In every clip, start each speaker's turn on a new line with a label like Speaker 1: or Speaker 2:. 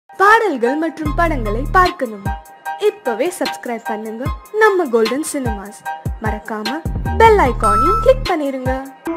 Speaker 1: பாடல்கள் மற்றும் படங்களை பார்க்கணுமா இப்பவே சப்ஸ்கிரைப் பண்ணுங்க நம்ம கோல்டன் சினிமாஸ் மறக்காம பெல் ஐகானையும் கிளிக் பண்ணிருங்க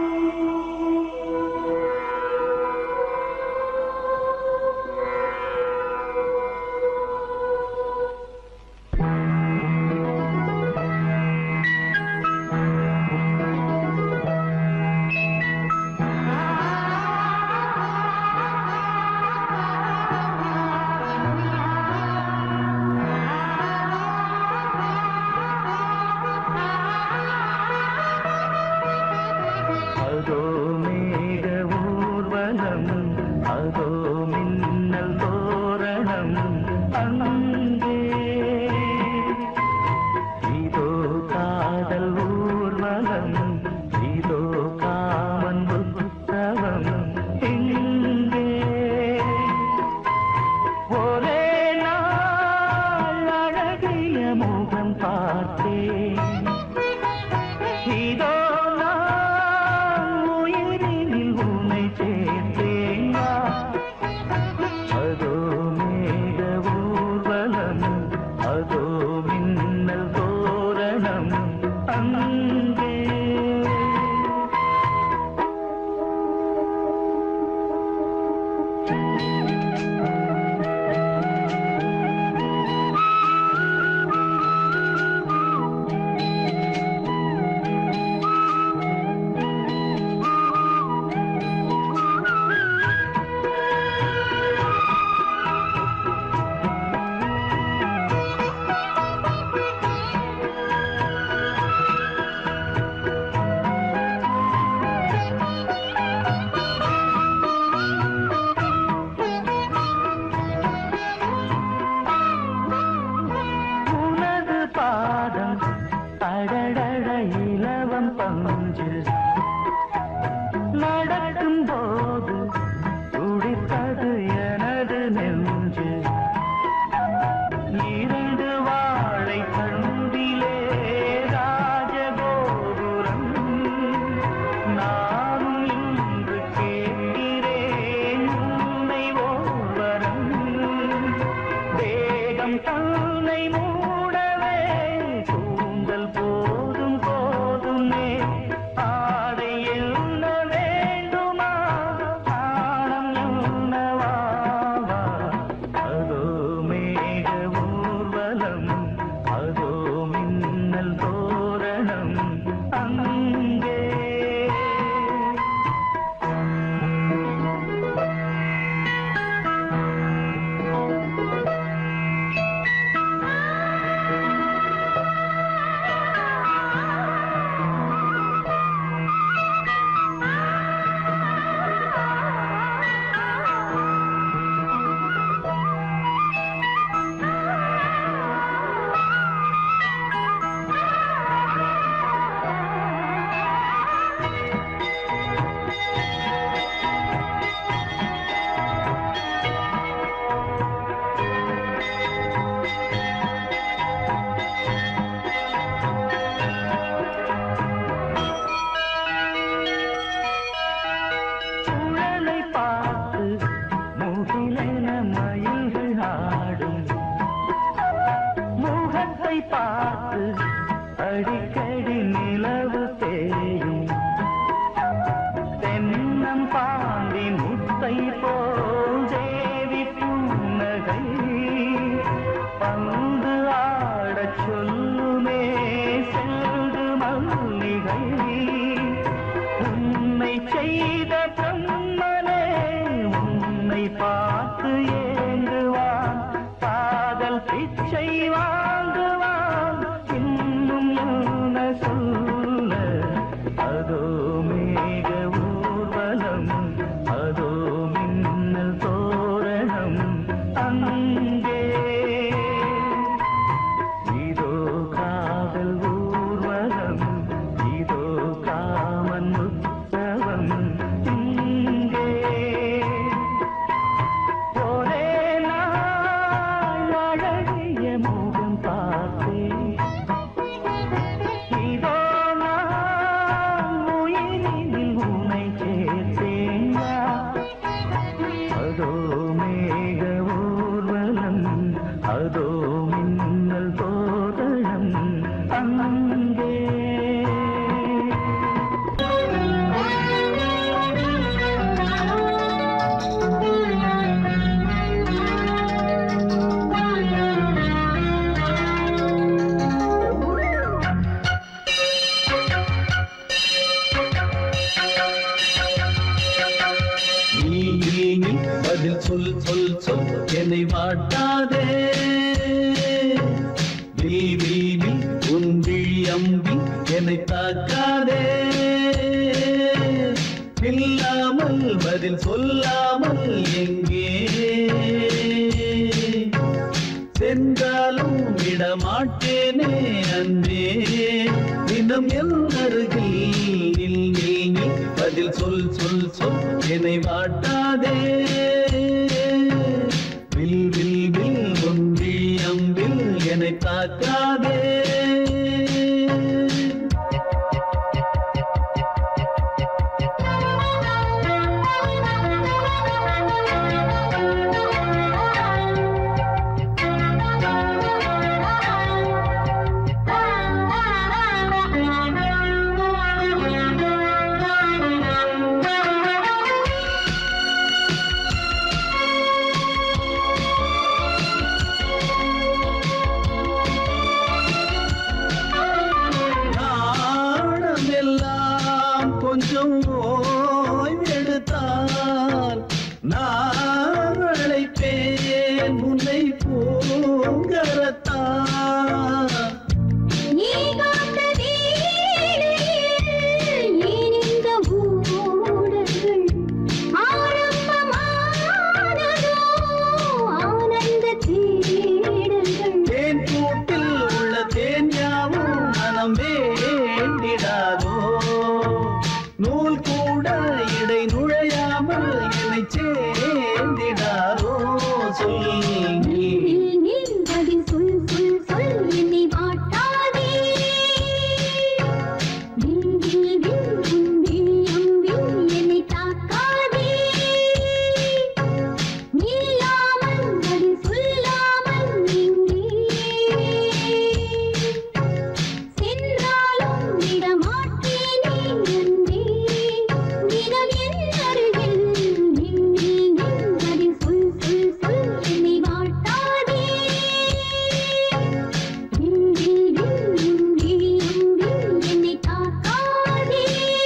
Speaker 2: அதோ மேக ஊர்வலம் அதோ மின்னல் தோரணம் அங்கே இதோ காதல் ஊர்வலம் இதோ காமன் உற்சவம் இங்கே ஒரே நாள் அழகிய முகம் பார்த்தேன் இதோ நான் உயிரினில் உன்னை சேர்த்தேன் அதோ மேக ஊர்வலம் அதோ மின்னல் தோரணம் அங்கே உனது பாதம் அடடட இலவம் பஞ்சு நடக்கும் போது துடித்தது எனது நெஞ்சு இரண்டு வாழை கண்டிலே ராஜகோபுரம் நானும் இன்று கேட்கிறேன் உன்னை ஓர்வரம் வேகம் தன்னை மூடவே கூந்தல் போதும் போதுமே ஆடை என்ன வேண்டுமா ஆடம் என்னவா அதோ மேக ஊர்வலம் அதோ மின்னல் தோரணம் அங்கே சுழலை பார்த்து முகிலென மயில்கள் ஆடும் முகத்தை பார்த்து அடிக்கடி நிலவு தேயும் தென்னம் பாண்டி முத்தை போல் தேவி புன்னகை பந்து ஆடச் சொல்லுமே செல்து மல்லிகை உன்னை செய்த பிரம்மனே உன்னை பார்த்து ஏங்குவான் காதல் பிச்சை வாங்குவான் இன்னும் என்ன சொல்ல அதோ மேக ஊர்வலம் அதோ மின்னல் தோரணம் அங்கே இதோ காதல் ஊர்வலம் இதோ காமன் உற்சவம் இங்கே ஒரே நாள் அழகிய முகம் பார்த்தேன் இதோ நான் உயிரினில் உன்னை சேர்த்தேன் அதோ மேக ஊர்வலம்
Speaker 3: என்னை வாட்டாதே வில் வில் வில் உன் விழி அம்பி என்னை தாக்காதே இல்லாமல் பதில் சொல்லாமல் எங்கே சென்றாலும் விடமாட்டேனே அன்பே தினம் என் அருகில் நில் நில் நில் பதில் சொல் சொல் சொல் என்னை வாட்டாதே வில் வில் வில் ஒன்றி அம்பில் என்னை தாக்காதே நாணம் எல்லாம் கொஞ்சம் ஓய்வெடுத்தால் நான் அழைப்பேன் உன்னை பூங்கரத்தான்
Speaker 4: நீ காத்த வேளையில் ஏன் இந்த ஊடல்கள் ஆரம்பமானதோ ஆனந்த தேடல்கள்
Speaker 3: தேன் கூட்டில் உள்ள தேன் யாவும் மனம் வேண்டிடாதோ நூல் கூட இடை நுழையாமல் என்னை சேர்ந்திடாதோ சொல் நீ
Speaker 4: நில் நில் பதில் சொல் சொல் சொல் என்னை வாட்டாதே வில் வில் வில் உன் விழி அம்பில் என்னை தாக்காதே நில்லாமல் பதில் சொல்லாமல் எங்கே சென்றாலும் விடமாட்டேனே அன்பே தினம் என் அருகில் நில் நில் நில் பதில் சொல் சொல் சொல் என்னை வாட்டாதே வில் வில் வில் உன் விழி அம்பில் என்னை தாக்காதே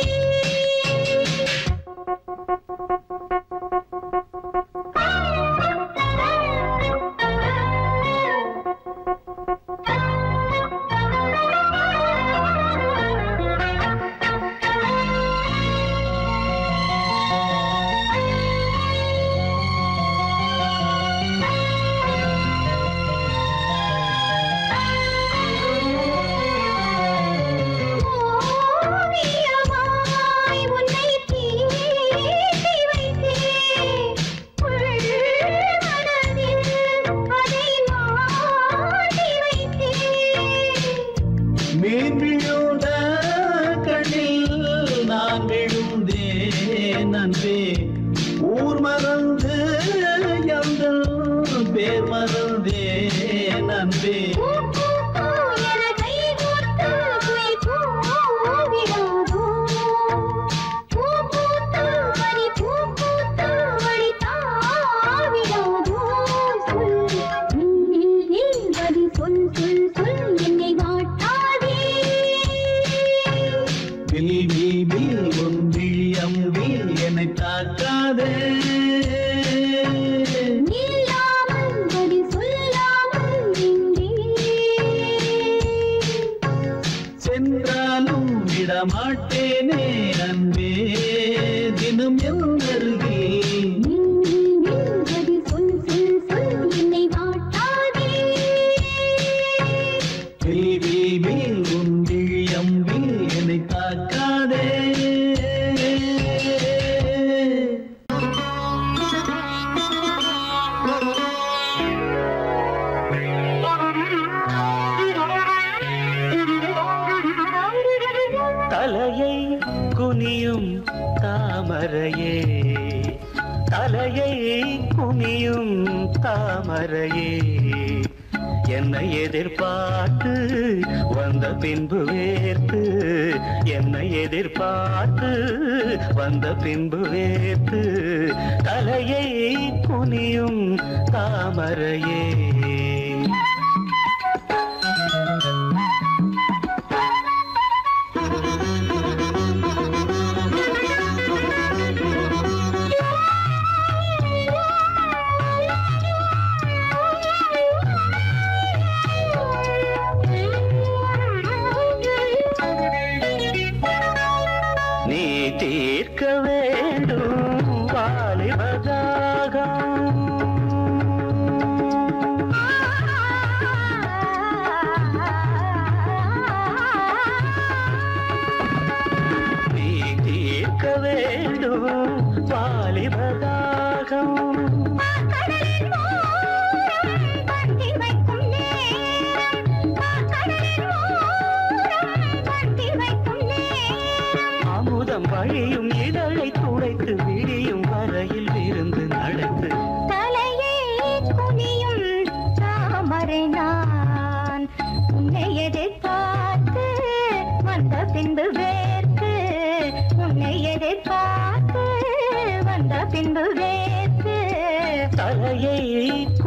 Speaker 4: ஓவியமாய் உன்னை தீட்டி வைத்தேன் உள் மனதில் அதை மாட்டி வைத்தேன்
Speaker 3: மீன் விழுந்த கண்ணில் நான் விழுந்தேன் அன்பே ஊர் மறந்து எங்கள் பேர் மறந்தேன் அன்பே
Speaker 4: பூ பூ பூ என கை கோர்த்து குயில் கூவிடாதோ பூ பூத்து வரி பூ பூத்து வழி தாவிடாதோ சொல் நில் நில் வரி சொல் சொல் சொல் என்னை வாட்டாதே
Speaker 3: வில் வில் வில் உன் விழி அம்பில் என்னை தாக்காதே
Speaker 4: நில்லாமல் பதில் சொல்லாமல் எங்கே
Speaker 3: சென்றாலும் விடமாட்டேனே அன்பே தினம் என் அருகில்
Speaker 4: நில் நில் நில் பதில் சொல் சொல் சொல் என்னை வாட்டாதே
Speaker 3: வில் வில் வில் உன் விழி அம்பில் என்னை தாக்காதே
Speaker 2: தலையை குனியும் தாமரையே தலையை குனியும் தாமரையே என்னை எதிர்பார்த்து வந்த பின்பு வேர்த்து என்னை எதிர்பார்த்து வந்த பின்பு வேர்த்து தலையை குனியும் தாமரையே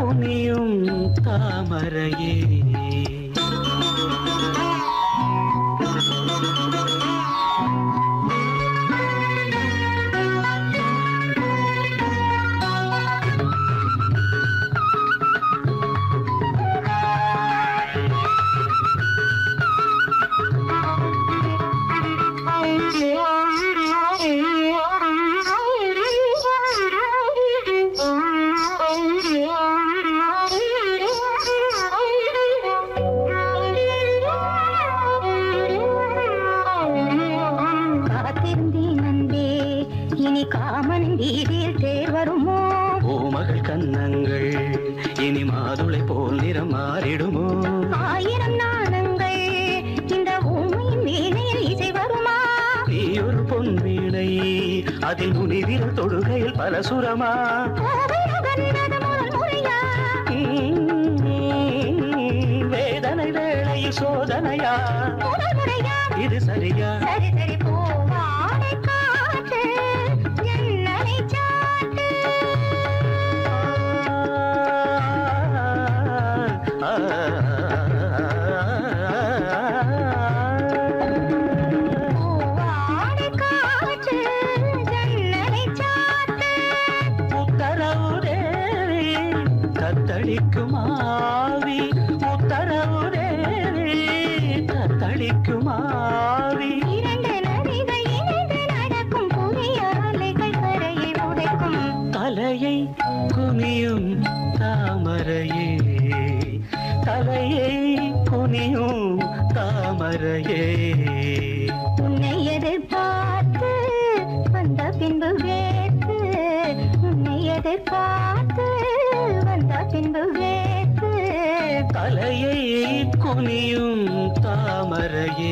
Speaker 2: குனியும் தாமரையே
Speaker 5: காத்திருந்தேன் அன்பே இனி காமன் வீதியில் தேர் வருமோ
Speaker 2: பூமகள் கன்னங்கள் இனி மாதுளை போல் நிறம் மாறிடுமோ
Speaker 5: ஆயிரம் நாணங்கள் இந்த ஊமையின் வீணையில் இசை வருமா
Speaker 2: நீ ஒரு பொன் வீணை அதில் முனிவிரல் தொடுகையில் பல சுரமா
Speaker 5: கோவை நகர்ந்தது முதல் முறையா
Speaker 2: வேதனை வேளையில் சோதனையா
Speaker 5: முதல் முறையா
Speaker 2: இது சரியா
Speaker 5: சரி சரி பூவாடை காற்று ஜன்னலை சாத்து பூவாடை காற்று ஜன்னலை சாத்து
Speaker 2: உத்தரவு தேவி தத்தளிக்கும் ஆவி உத்தரவு தேவி தத்தளிக்கும் ஆவி
Speaker 5: இரண்டு நதிகள் இணைந்து நடக்கும் புதிய அலைகள் கரையை உடைக்கும்
Speaker 2: தலையை குனியும் தாமரையே தலையை குனியும் தாமரையே
Speaker 5: உன்னை எதிர்பார்த்து வந்த பின்பு வேத்து உன்னை எதிர்பார்த்து வந்த பின்பு வேத்து
Speaker 2: தலையை குனியும் தாமரையே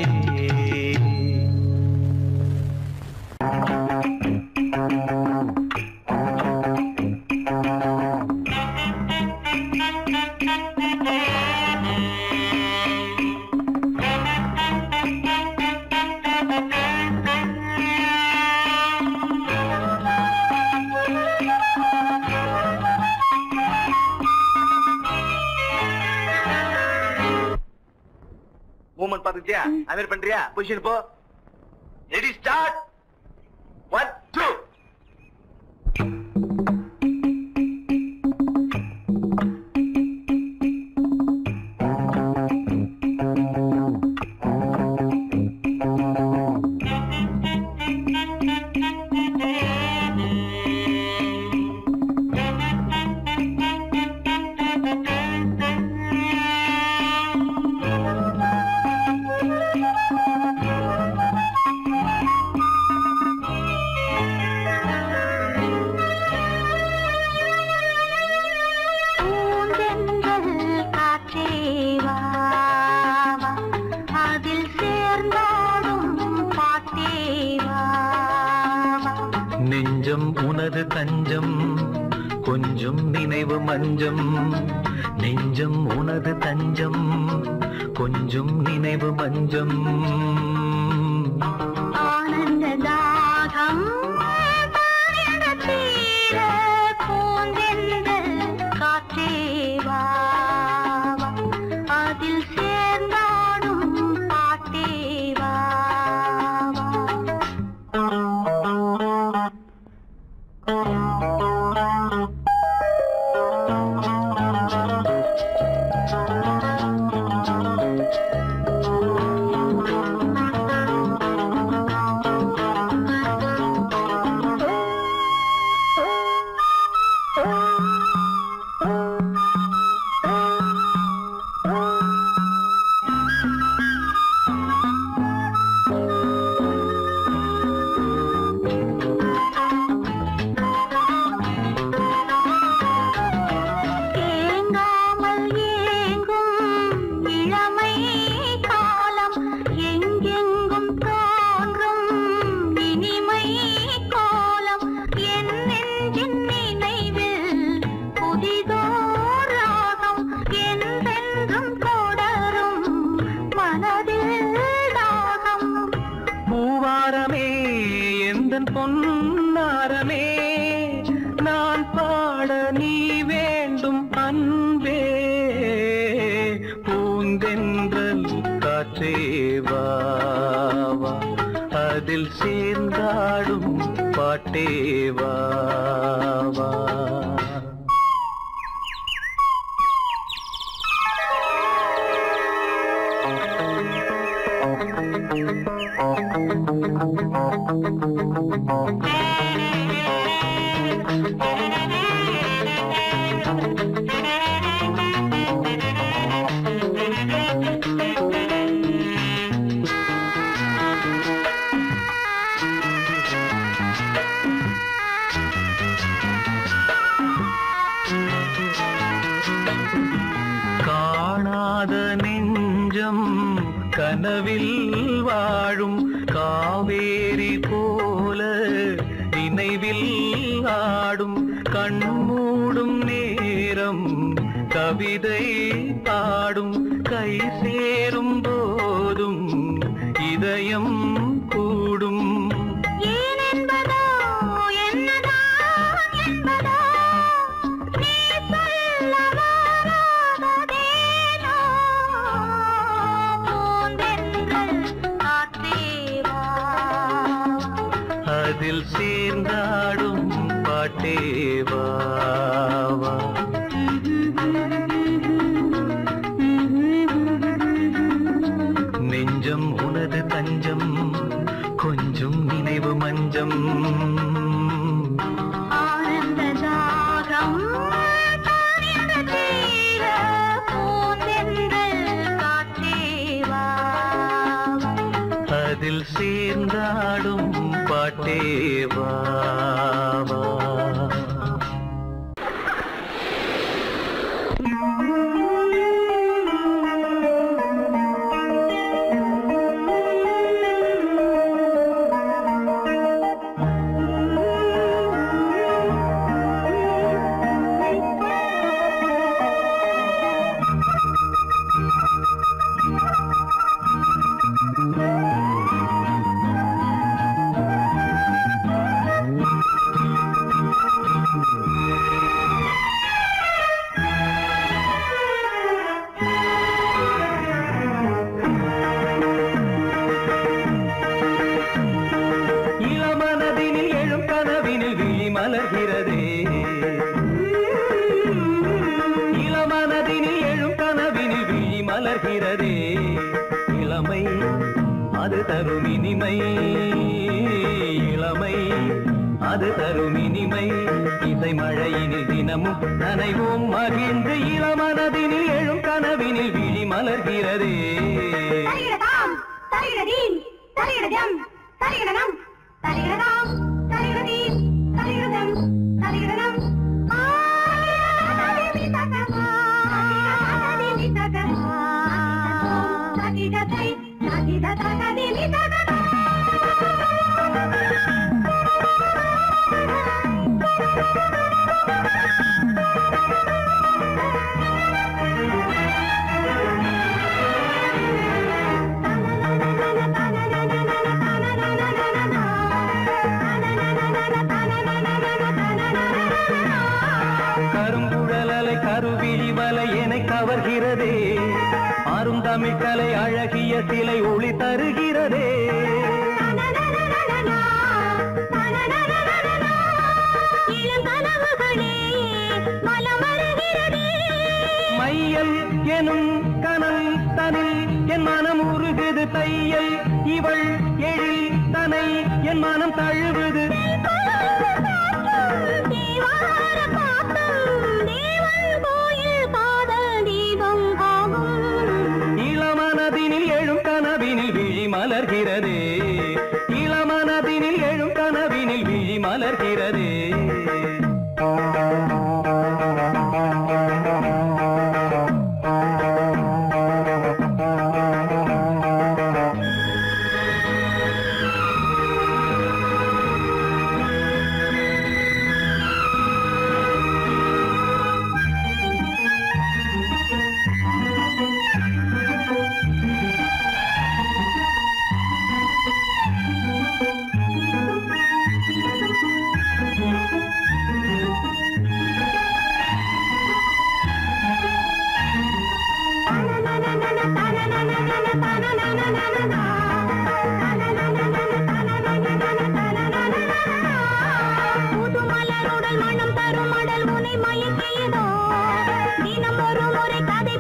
Speaker 6: மூமெண்ட் பாத்துக்கிட்டியா அது பண்றியா பொசிஷன் போ ரெடி ஸ்டார்ட் ஒன் டூ
Speaker 5: பூந்தென்றல் காற்றே வா, வா. அதில் சேர்ந்தாடும் பாட்டே வா, வா.
Speaker 3: நெஞ்சம் உனது தஞ்சம் கொஞ்சம் நினைவு மஞ்சம் நெஞ்சம் உனது தஞ்சம் கொஞ்சம் நினைவு மஞ்சம்
Speaker 5: ஆனந்த தாகம் தாழ்ந்த தீர பூந்தென்றல் காற்றே வா, வா. அதில் சேர்ந்தாடும் பாட்டே வா, வா.
Speaker 3: காற்றேவாவா அதில் சேர்ந்தாடும் பாட்டேவாவா காணாத நெஞ்சம் கனவில் வாழும் காவேரி போல நினைவில் ஆடும் கண்மூடும் நேரம் கவிதை பாடும் கை சேரும் போதும் இதயம் கூடும்
Speaker 5: ஏன் என்பதோ என்னதான் என்பதோ நீ சொல்ல வராததேனோ பூந்தென்றல் காற்றே வா
Speaker 3: அதில் சேர்ந்தாடும் பாட்டேவாவா நெஞ்சம் உனது தஞ்சம் கொஞ்சம் நினைவு மஞ்சம்
Speaker 5: ஆனந்த தாகம் தானியங்க தீர பூந்தென்றல் காற்றே வா
Speaker 3: அதில் சேர்ந்தாடும் பாட்டேவாவா இளமனதினில் எழும் கனவினில் விழி மலர்கிறதே இளமனதினில் எழும் கனவினில் விழி மலர்கிறதே இளமை அது தரும் இனிமை இளமை அது தரும் இனிமை இசை மழையினில் தினமும் நனைவோம் மகிழ்ந்து இளமனதினில் எழும் கனவினில் விழி மலர்கிறதே
Speaker 5: தரிகிடதாம் தரிகிடதீம் தரிகிடஜம் தரிகிடனம் தரிகிடதாம் தரிகிடதீம் தரிகிடதம் தரிகிடனம்
Speaker 3: கருங்குழலலை கருவிழி வலை என கவர்கிறதே அருந்தமிழ் கலை அழகிய சிலை ஒளி தருகிறதே மையல் எனும் கனல் தனில் என் மனம் உருகுது தையல் இவள் எழில் தனை என் மனம் தழுவுது இளமனதினில் எழும் கனவினில் விழி மலர்கிறதே இளமனதினில் எழும் கனவினில் விழி மலர்கிறதே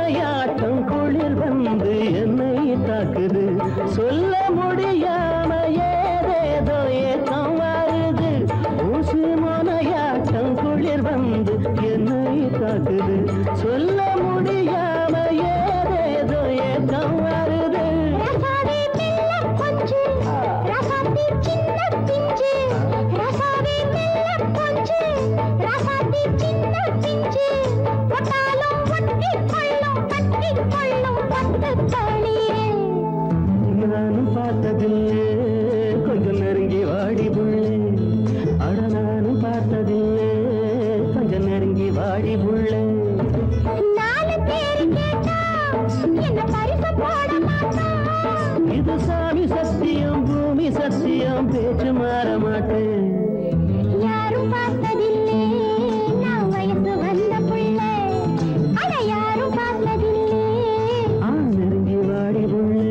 Speaker 3: மோனையாட்டம் குளிர் வந்து என்னை தாக்குது சொல்ல முடியாம ஏதேதோ ஏக்கம் வருது ஊசி மோனையாட்டம் குளிர் வந்து என்னை தாக்குது சொல்ல முடியாம ஏதேதோ ஏக்கம் வருது
Speaker 5: ரசாவே மெல்ல கொஞ்சு ரசாத்தி சின்ன பிஞ்சு ரசாவே மெல்ல கொஞ்சு ரசாத்தி சின்ன பிஞ்சு ஒட்டாலும் ஒட்டி கொள்ளும் கட்டி கொள்ளும் பத்து தளிரே
Speaker 3: நானும் பார்த்ததில்லே கொஞ்சம் நெருங்கி வாடி புள்ளே அட நானும் பார்த்ததில்லே கொஞ்சம் நெருங்கி வாடி புள்ளே
Speaker 5: நாலு பேரு கேட்டா என்ன பரிசு போட மாட்டான்
Speaker 3: இது சாமி சத்தியம் பூமி சத்தியம் பேச்சு மாற மாட்டேன்
Speaker 5: யாரும் பார்த்ததில்லை நான் வயசு வந்த புள்ளை அட யாரும் பார்த்ததில்லை
Speaker 3: ஆ நெருங்கி வாடி புள்ளே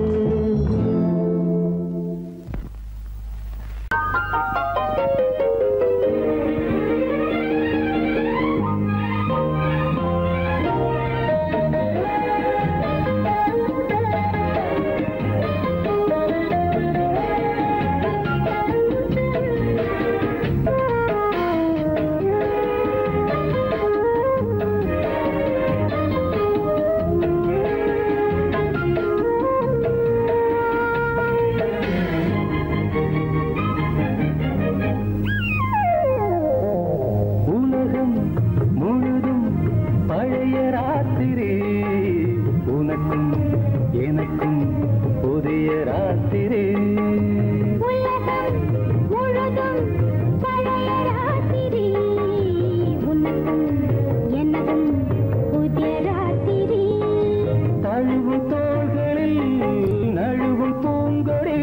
Speaker 3: உலகம் முழுதும் பழைய ராத்திரி உனக்கும் எனக்கும் புதிய ராத்திரி
Speaker 5: உலகம் முழுதும் பழைய ராத்திரி உனக்கும் எனக்கும் புதிய ராத்திரி
Speaker 3: தழுவும் தோள்களில் நழுவும் பூங்கொடி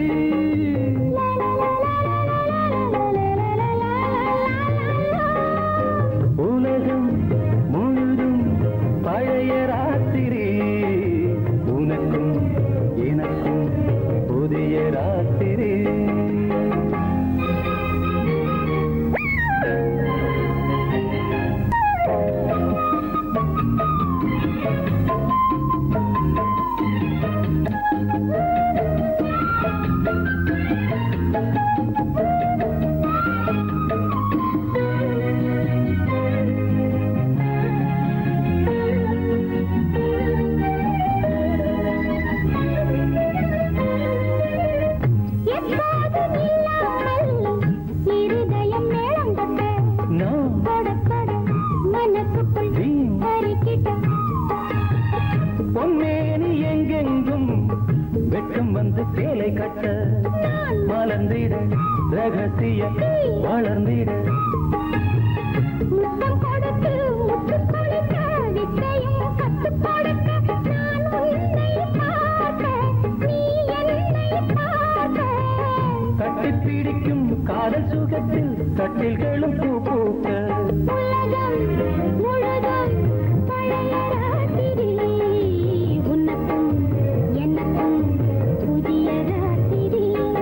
Speaker 3: உலகம் முழுதும் பழைய ராத்திரி உனக்கும் எனக்கும் புதிய ராத்திரி
Speaker 5: எப்போதும் இல்லாமல் இருதயம் மேளம் கொட்ட
Speaker 3: நான்
Speaker 5: கொட கொட மனசுக்குள்
Speaker 3: நீ
Speaker 5: அறிக்கிட்ட
Speaker 3: பொன்னேனி எங்கெங்கும் வெட்கம் வந்து சேலை கட்ட மலர்ந்திட ரகசிய வளர்ந்திட
Speaker 5: முத்தம் கொடுத்து முத்து கொடுக்க வித்தையும் கத்து கொடுக்க நான் உன்னை பார்க்க நீ என்னை பார்க்க
Speaker 3: கட்டி பிடிக்கும் காதல் சுகத்தில் கட்டில்களும் பூ பூக்க
Speaker 5: உலகம் முழுதும் பழைய ராத்திரி உனக்கும் எனக்கும் புதிய ராத்திரி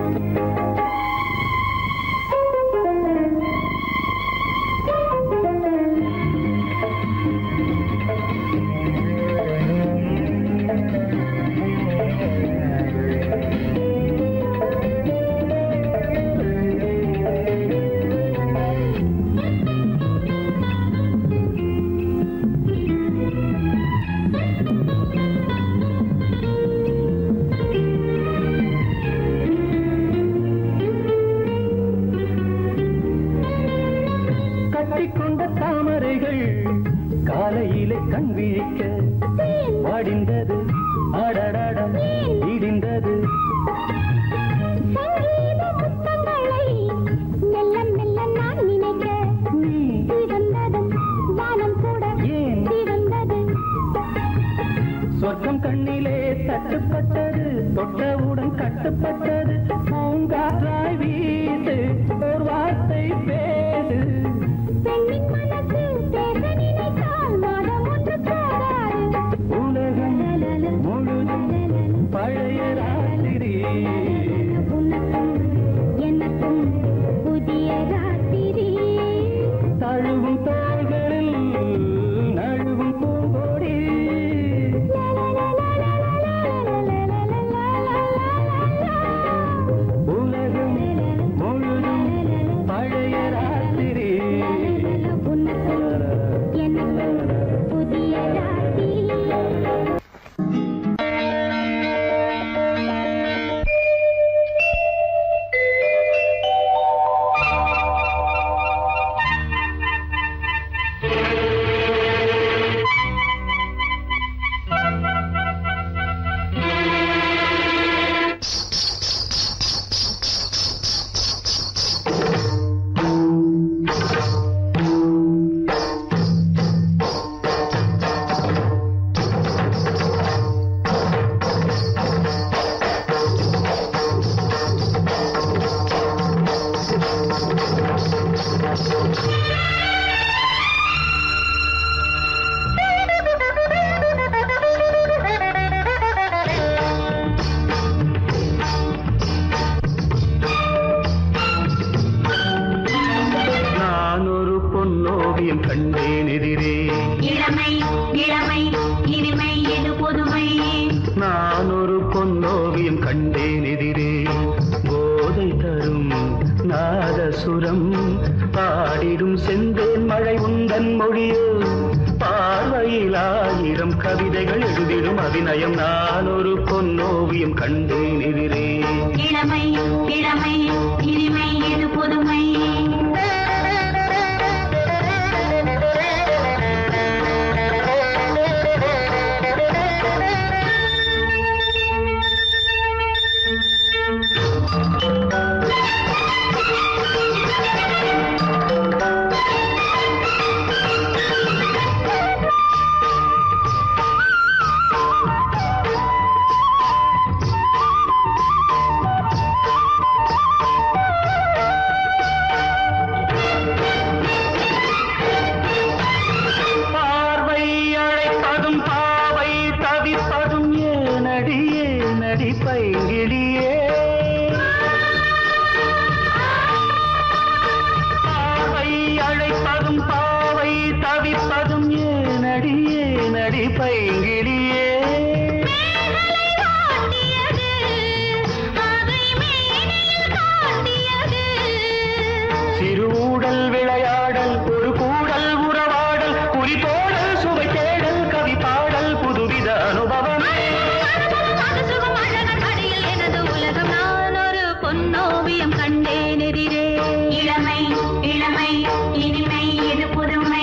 Speaker 3: கட்டிக்கொண்ட தாமரைகள் காலையிலே கண் விழிக்க வாடிந்தது அடடட இடிந்தது
Speaker 5: சங்கீத முத்தங்களை மெல்ல மெல்ல நான் நினைக்க
Speaker 3: நீ
Speaker 5: சிவந்ததும் வானம் கூட
Speaker 3: ஏன்
Speaker 5: சிவந்தது
Speaker 3: சொர்க்கம் கண்ணிலே தட்டுப்பட்டது தொட்டவுடன் கட்டுப்பட்டது பூங்காற்றாய் வீசு ஒரு வார்த்தை பேசு
Speaker 5: பெண்ணின் மனசு பேச நினைத்தால் மாதம் ஒன்று போதாது
Speaker 3: உலகம் முழுதும் பழைய ராத்திரி
Speaker 5: உனக்கும் எனக்கும் புதிய ராத்திரி
Speaker 3: தழுவும் தோள்களில் நழுவும் பூங்கொடி
Speaker 4: புதுமை
Speaker 2: நான் ஒரு பொன்னோவியம் கண்டேன் எதிரே போதை தரும் நாதசுரம் பாடிடும் செந்தேன் மழை உந்தன் மொழியோ பார்வையில் ஆயிரம் கவிதைகள் எழுதிடும் அபிநயம் நான் ஒரு பொன்னோவியம் கண்டேன் எதிரே
Speaker 4: இளமை இளமை இனிமை இது புதுமை
Speaker 2: பார்வை அழைப்பதும் பாவை தவிப்பதும் ஏனடியே நடி பைங்கிடியே பார்வை அழைப்பதும் பாவை தவிப்பதும் ஏனடியே நடி பைங்கிடியே
Speaker 4: காட்டியது அதை மேனியில் காட்டியது
Speaker 2: சிறுடல் விளையாடல் ஒரு கூடல் உறவாடல் குறிப்போடல் சுவை தேடல் கவி பாடல் புதுவித அனுபவமே
Speaker 4: அது சுகம் அழகன் மடியில் எனது உலகம் நான் ஒரு பொன்னோவியம் கண்டேன் எதிரே இளமை இளமை இனிமை இது புதுமை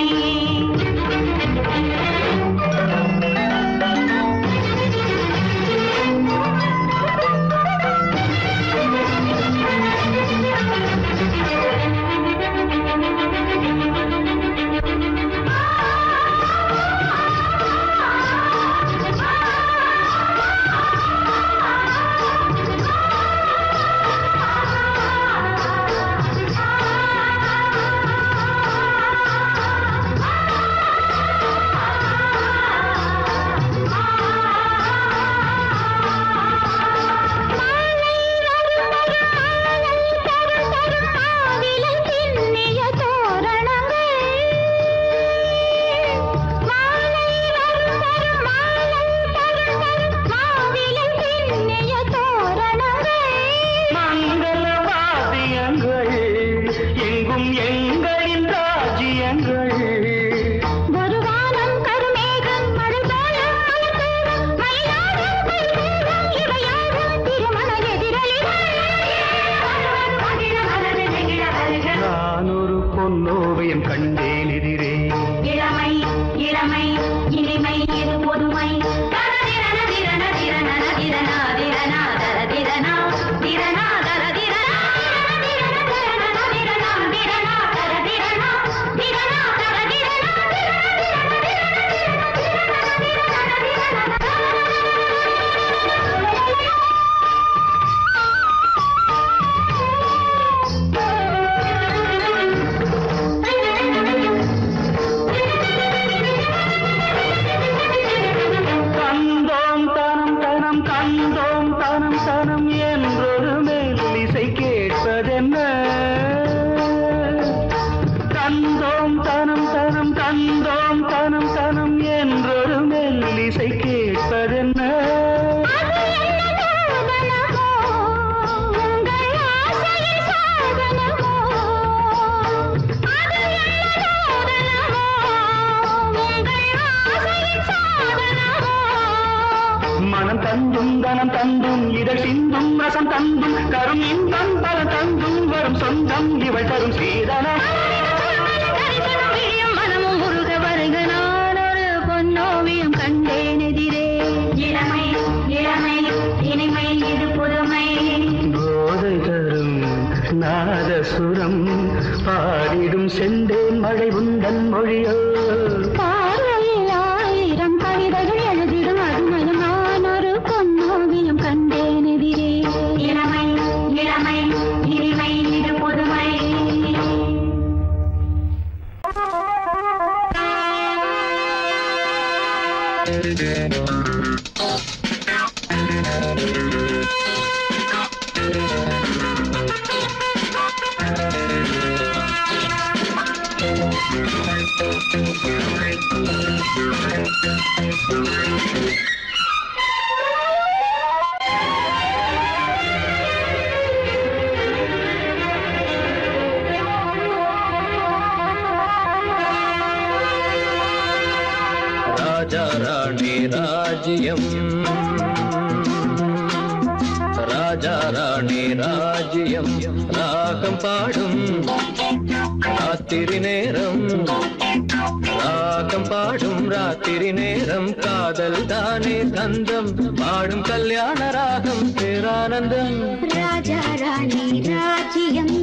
Speaker 2: மங்கள வாத்தியங்கள் எங்கும் எங்களின் ராஜ்யங்கள் நான் ஒரு பொன்னோவியம் கண்டேன் எதிரே
Speaker 4: இளமை இளமை இனிமை இது பொதுமை தரதிரன திரன திரன திரனா திரனா தர திரனா திரனா தர திரனா திரன திரன திரனா திரனா தர திரனா திரனா தர திரனா
Speaker 2: கந்தோம் தனம் தனம் கந்தோம் தனம் தனம் என்றொரு மெல்லிசை கேட்பதென்ன கந்தோம் தனம் தனம் கந்தோம் தனம் தனம் என்றொரு மெல்லிசை கேட்பதென்ன மனம் தந்தும் தனம் தந்தும் இதழ் சிந்தும் ரசம் தந்தும் கரும் இன்பம் பல தந்தும் வரும் சொந்தம் இவள் தரும் சீதனம்
Speaker 4: மனமும் முருக வருக நான் ஒரு பொன்னோவியம் கண்டேன் எதிரே இளமை இளமை இனிமை இது புதுமை
Speaker 2: போதை தரும் நாதசுரம் பாடிடும் செந்தேன் மழை உந்தன் மொழியோ
Speaker 4: பார்வையில் ஆயிரம் கவிதைகள் எழுதிடும் அதுமயம் நான் ஒரு பொன்னோவியம் கண்டேன் எதிரே இளமை இளமை இனிமை இது புதுமை
Speaker 2: Thank
Speaker 3: ராஜா ராணி ராஜ்யம் ராகம் பாடும் ராத்திரி நேரம் ராகம் பாடும் ராத்திரி நேரம் காதல் தானே தந்தம் பாடும் கல்யாண ராகம் பேரானந்தம்
Speaker 5: ராஜா ராணி ராஜ்யம்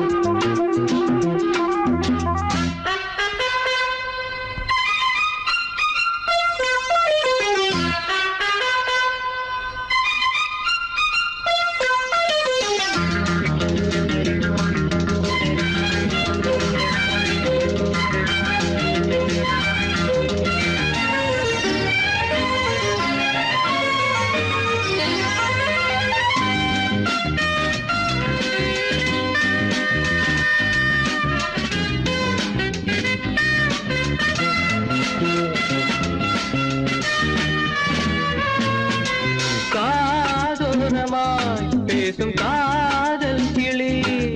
Speaker 3: காதோரமாய் பேசும் காதல் கிளி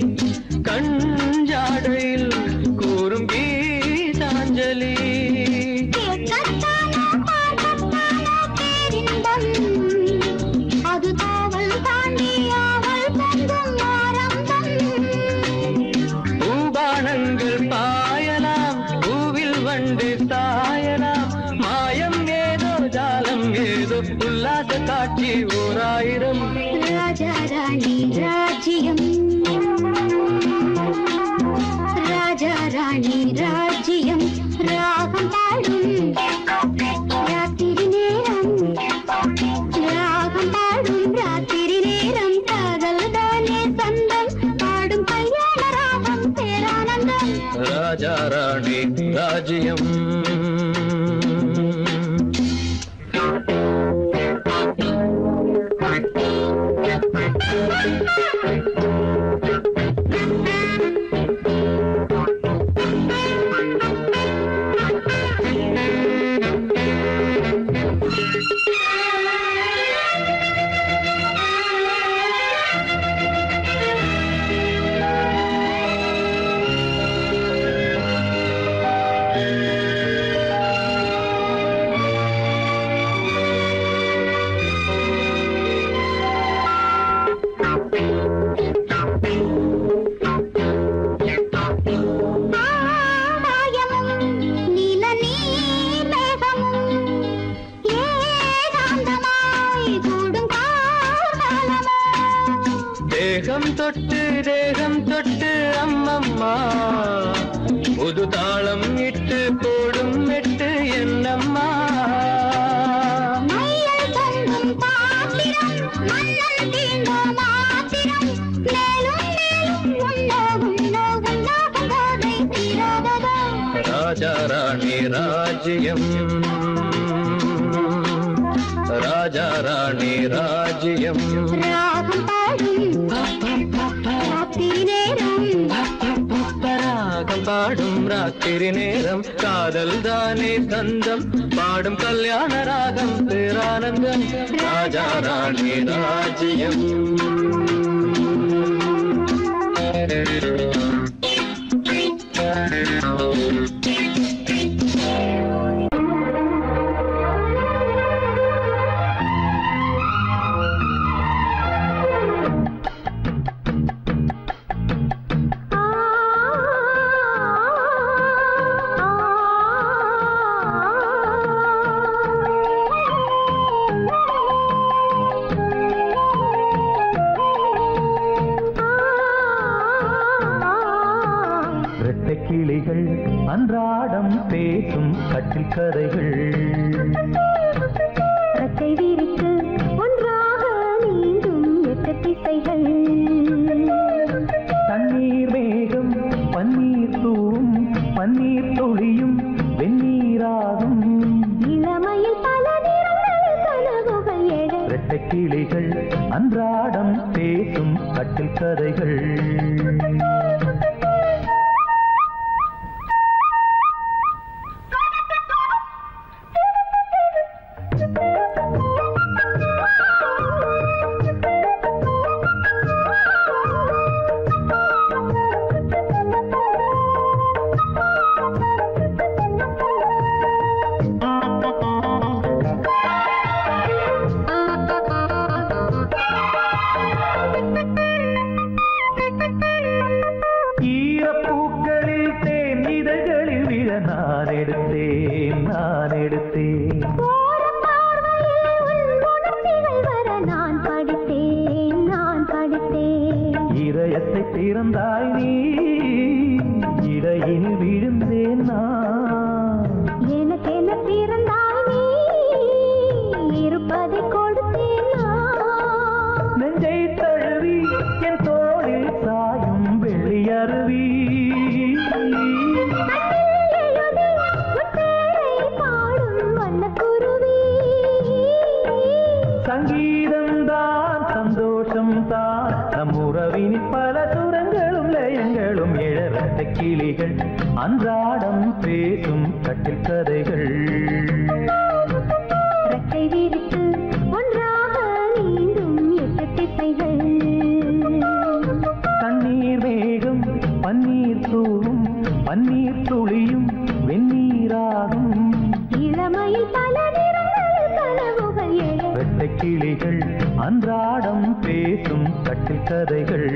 Speaker 3: கஞ்சாடையில் கூறும் கீதாஞ்சலி
Speaker 5: கேட்கத்தானோ பார்க்கத்தானோ பேரின்பம் அது காவல் தாண்டி ஆவல் பொங்கும் ஆரம்பம்
Speaker 3: பூபானங்கள் பாயலாம் பூவில் வண்டு சாயலாம் மாயம் ஏதோ ஜாலம் ஏதோ உல்லாச காட்சி ஓராயிரம்
Speaker 5: ராஜா ராணி ராஜ்யம் ராஜா ராணி ராஜ்யம் ராகம் பாடும் ராத்திரி நேரம் ராகம் பாடும் ராத்திரி நேரம் காதல் தானே சந்தம் பாடும் கல்யாண ராகம் பேரானந்தம்
Speaker 3: ராஜா ராணி ராஜ்யம்
Speaker 5: ஆகாயமும் நீல நீர்மேகமும் ஏகாந்தமாய் கூடும் காலமோ
Speaker 3: தேகம் தொட்டு தேகம் தொட்டு அம்மம்மா புது தாளம் இட்டு போடும் மெட்டு என்னம்மா
Speaker 5: மையல் தொங்கும் பாத்திரம் மன்னன் தீண்டும் மாத்திரம் மேலும் மேலும் உன்னோகும் நோகும் நோகும் போதை தீராததோ
Speaker 3: ராஜா ராணி ராஜ்யம் ராஜா ராணி ராஜ்யம்
Speaker 5: ராகம் பாடும் ராத்திரி நேரம்
Speaker 3: ராகம் பாடும் ராத்திரி நேரம் காதல் தானே சந்தம் பாடும் கல்யாண ராகம் பேரானந்தம் ராஜா ராணி ராஜ்யம்
Speaker 2: இரட்டை கிளிகள் அன்றாடம் பேசும் கட்டில் கதைகள்
Speaker 5: ரட்டை விரித்து ஒன்றாக நீந்தும் எட்டு திசைகள்
Speaker 2: தண்ணீர் மேகம் பன்னீர் தூவும் பன்னீர் துளியும் வெந்நீராகும்
Speaker 5: இளமையில் பல நிறங்கள் கனவுகள் எழ
Speaker 2: இரட்டை கிளிகள் அன்றாடம் பேசும் கட்டில் கதைகள்
Speaker 3: பிறந்தாய் நீ இடையில் விழுந்தேன் நான்
Speaker 5: எனக்கென பிறந்தாய் நீ இருப்பதை கொடுத்தேன் நான்.
Speaker 3: நெஞ்சை தழுவி என் தோளில் சாயும் வெள்ளி அருவி
Speaker 5: கண்ணில் எழுதி உன் பேரை பாடும் வண்ணக்குருவி.
Speaker 3: சங்கீதம் தான் சந்தோஷம் தான் நம் உறவினில் பல சுரங்களும் லயங்களும் எழறட்ட கிளிகள் அன்றாடம் பேசும் கட்டில் கதைகள்
Speaker 5: ரெக்கை விரித்து ஒன்றாக நீந்தும் எட்டு திசைகள்
Speaker 3: தண்ணீர் மேகம் பன்னீர் தூவும் பன்னீர் துளியும் வெந்நீராகும்
Speaker 5: இளமையில் பல நிறங்கள் கனவுகள் எழ
Speaker 3: வெட்டை கிளிகள் அன்றாடம் பேசும் கட்டில் கதைகள்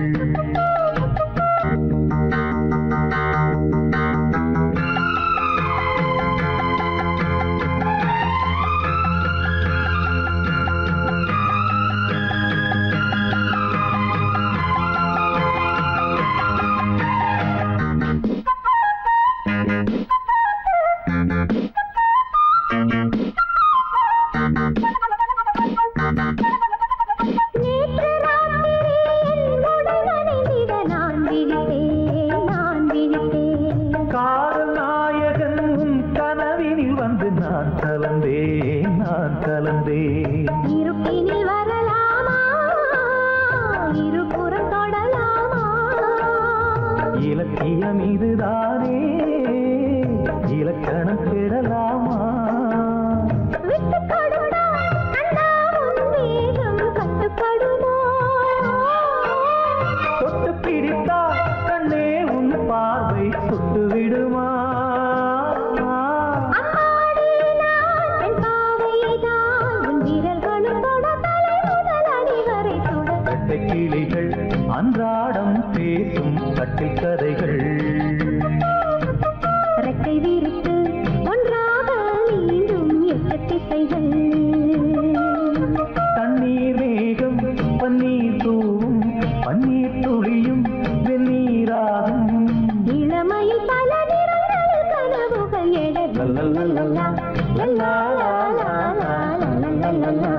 Speaker 5: நேற்று ராத்திரி என் உடல் நனைந்திட நான் விழித்தேன், நான் விழித்தேன்.
Speaker 3: காதல் நாயகன் உன் கனவினில் வந்து நான் கலந்தேன் நான் கலந்தேன்
Speaker 5: இருட்டினில் வரலாமா இருபுறம் தொடலாமா
Speaker 3: இலக்கியம் இதுதானே இலக்கணம் பெறலாமா
Speaker 5: விட்டுக் கொடுத்தால் அண்ணா உன் வேகம் கட்டுப்படுமோ
Speaker 3: தொட்டு பிடித்தால் கண்ணே உன் பார்வை சுட்டு விடுமா
Speaker 5: அம்மாடி நான் பெண் பாவைதான் உன் விரல்களும் தொட தலை முதல் அடி வரை தொட
Speaker 3: கட்டை கிளிகள் அன்றாடம் பேசும் கட்டில் கதைகள்
Speaker 5: ரெக்கை விரித்து ஒன்றாக நீந்தும் எட்டு திசைகள்
Speaker 3: தண்ணீர் மேகம் பன்னீர் தூவும் பன்னீர் துளியும் வெந்நீராகும்
Speaker 5: இளமையில் பல நிறங்கள் கனவுகள் எழ
Speaker 3: லல்லல்லல்லா,
Speaker 5: லல்லா, லல்லா, லல்லா, லல்லா.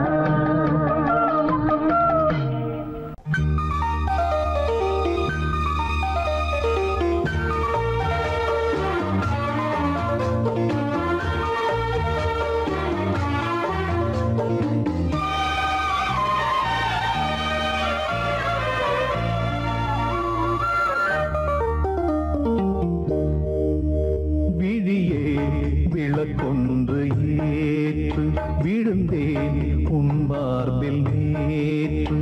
Speaker 3: விழியே விளக்கொன்று ஏற்று விழுந்தேன் உன் மார்பில் நேற்று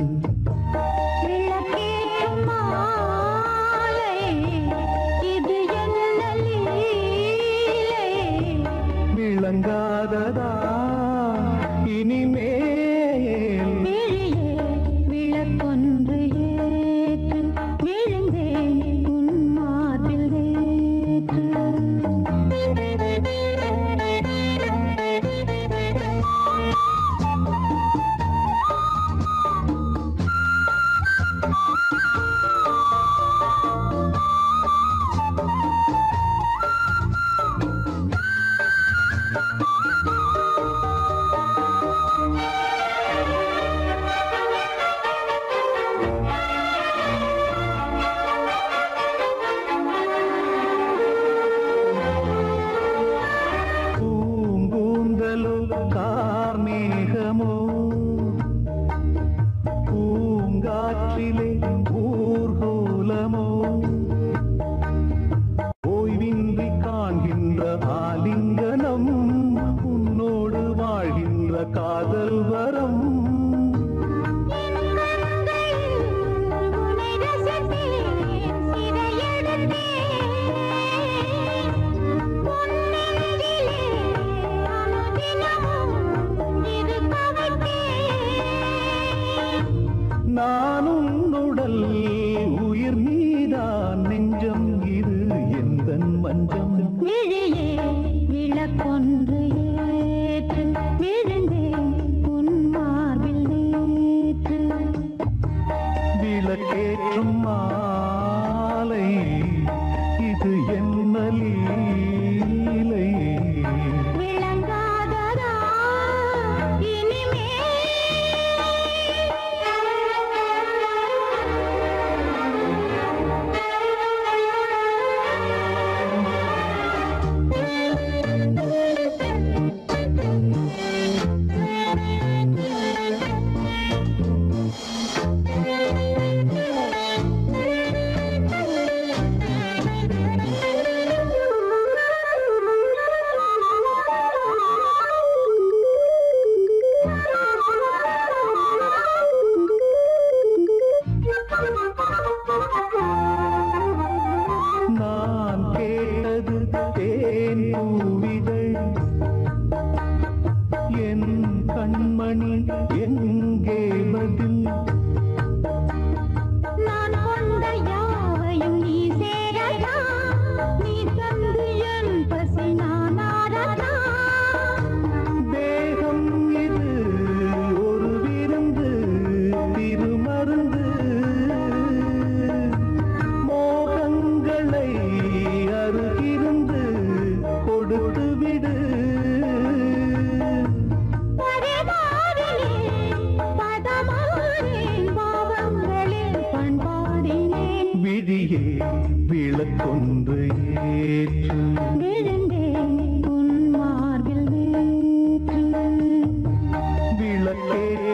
Speaker 5: விளக்கேற்றும் மாலை, இது என்ன லீலை?
Speaker 3: விளங்காததா இனிமேல்
Speaker 5: விழியே விளக்கொன்று ஏற்று விழுந்தேன் உன் மார்பில்
Speaker 3: பூங்கூந்தலோ கார்மேகமோ பூங்காற்றிலே ஊர்கோலமோ ஓய்வின்றி காண்கின்ற ஆலிங்கனம் உன்னோடு வாழ்கின்ற காதல் வரம்
Speaker 5: உன்னை ரசித்தேன் சிறையெடுத்தேன் உன் நெஞ்சிலே அனுதினமும் இருக்க வைத்தேன்
Speaker 3: நான் உன்னுடல் உயிர் நீதான் நெஞ்சம் இது எந்தன் மஞ்சம்
Speaker 5: விழியே விளக்கொன்று ஏற்று விழுந்தேன் உன் மார்பில்
Speaker 2: எங்கே பதில்
Speaker 5: நான் கொண்ட யாவையும் நீ சேரடா நீ தந்து என் பசி நான் ஆடடா
Speaker 2: தேகம் இது ஒரு விருந்து திருமருந்து மோகங்களை அருகிருந்து கொடுத்து விடு
Speaker 5: பரிவாரிலே பதமாறேன் பாவங்களில் பண்பாடினேன்
Speaker 2: விழியே விளக்கொன்று ஏற்று
Speaker 5: விழுந்தேன் உன் மார்பில் வேற்று
Speaker 2: விளக்கே